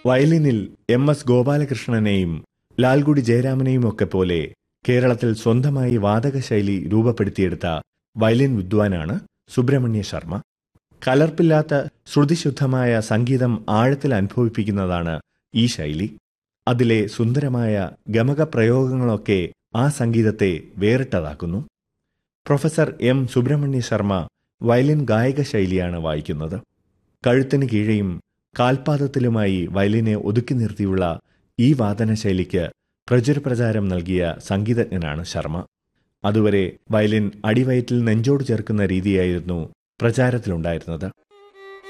വയലിനിൽ എം എസ് ഗോപാലകൃഷ്ണനെയും ലാൽഗുഡി ജയരാമനെയും ഒക്കെ പോലെ കേരളത്തിൽ സ്വന്തമായി വാദകശൈലി രൂപപ്പെടുത്തിയെടുത്ത വയലിൻ വിദ്വാനാണ് സുബ്രഹ്മണ്യ ശർമ്മ കലർപ്പില്ലാത്ത ശ്രുതിശുദ്ധമായ സംഗീതം ആഴത്തിൽ അനുഭവിപ്പിക്കുന്നതാണ് ഈ ശൈലി അതിലെ സുന്ദരമായ ഗമക പ്രയോഗങ്ങളൊക്കെ ആ സംഗീതത്തെ വേറിട്ടതാക്കുന്നു പ്രൊഫസർ എം സുബ്രഹ്മണ്യ ശർമ്മ വയലിൻ ഗായക ശൈലിയാണ് വായിക്കുന്നത് കഴുത്തിന് കീഴെയും കാൽപാദത്തിലുമായി വയലിനെ ഒതുക്കി നിർത്തിയുള്ള ഈ വാദനശൈലിക്ക് പ്രചുരപ്രചാരം നൽകിയ സംഗീതജ്ഞനാണ് ശർമ്മ അതുവരെ വയലിൻ അടിവയറ്റിൽ നെഞ്ചോട് ചേർക്കുന്ന രീതിയായിരുന്നു പ്രചാരത്തിലുണ്ടായിരുന്നത്